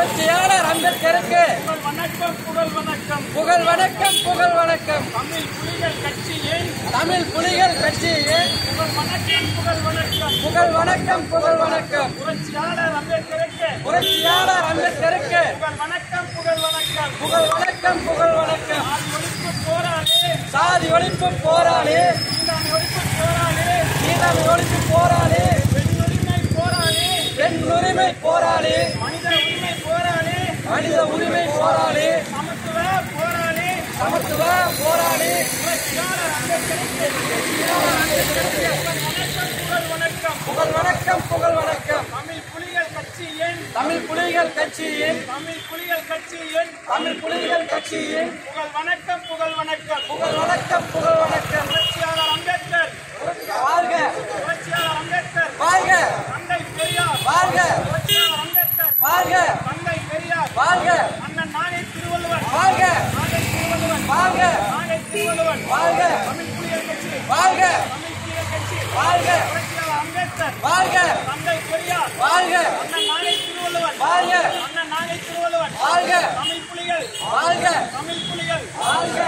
புரட்சியாளர் அம்பேத்கருக்கு புகழ் வணக்கம் புகழ் வணக்கம் புகழ் வணக்கம் புகழ் வணக்கம் தமிழ் புலிகள் கட்சியின் தமிழ் புலிகள் கட்சியின் புகழ் வணக்கம் புகழ் வணக்கம் புகழ் வணக்கம் புகழ் வணக்கம் புரட்சியாளர் அம்பேத்கருக்கு புரட்சியாளர் அம்பேத்கருக்கு புகழ் வணக்கம் புகழ் வணக்கம் புகழ் வணக்கம் புகழ் வணக்கம் ஆதி ஒழிப்பு போராளி சாதி ஒழிப்பு போராளி சீனான ஒழிப்பு போராளி நீதாமை ஒழிப்பு போராளி பெண்ணுரிமை போராளி பெண் உரிமை போராளி மனித உரிமை போராளி மனித உரிமை போராளி சமத்துவ போராளி சமத்துவ போராளி புரட்சியாளர் அம்பேத்கருக்கு புகழ் வணக்கம் புகழ் வணக்கம் புகழ் வணக்கம் தமிழ் புலிகள் கட்சியின் தமிழ் புலிகள் கட்சியின் தமிழ் புலிகள் கட்சியின் தமிழ் புலிகள் கட்சியின் புகழ் வணக்கம் புகழ் வணக்கம் புகழ் வணக்கம் புகழ் வணக்கம் புரட்சியாளர் அம்பேத்கர் வாழ்க புரட்சியாளர் அம்பேத்கர் வாழ்க தந்தை பெரியார் வாழ்க புரட்சியாளர் அம்பேத்கர் வாழ்க தந்தை பெரியார் வாழ்க அண்ணன் நாகை திருவள்ளுவர் வாழ்க நாகை திருவள்ளுவர் வாழ்க நாகை திருவள்ளுவர் வாழ்க தமிழ் புலிகள் கட்சி வாழ்க தமிழ் புலிகள் கட்சி வாழ்க புரட்சியாளர் அம்பேத்கர் வாழ்க தந்தை பெரியார் வாழ்க அண்ணன் நாகை திருவள்ளுவர் வாழ்க அண்ணன் நாகை திருவள்ளுவர் வாழ்க தமிழ் புலிகள் வாழ்க தமிழ் புலிகள் வாழ்க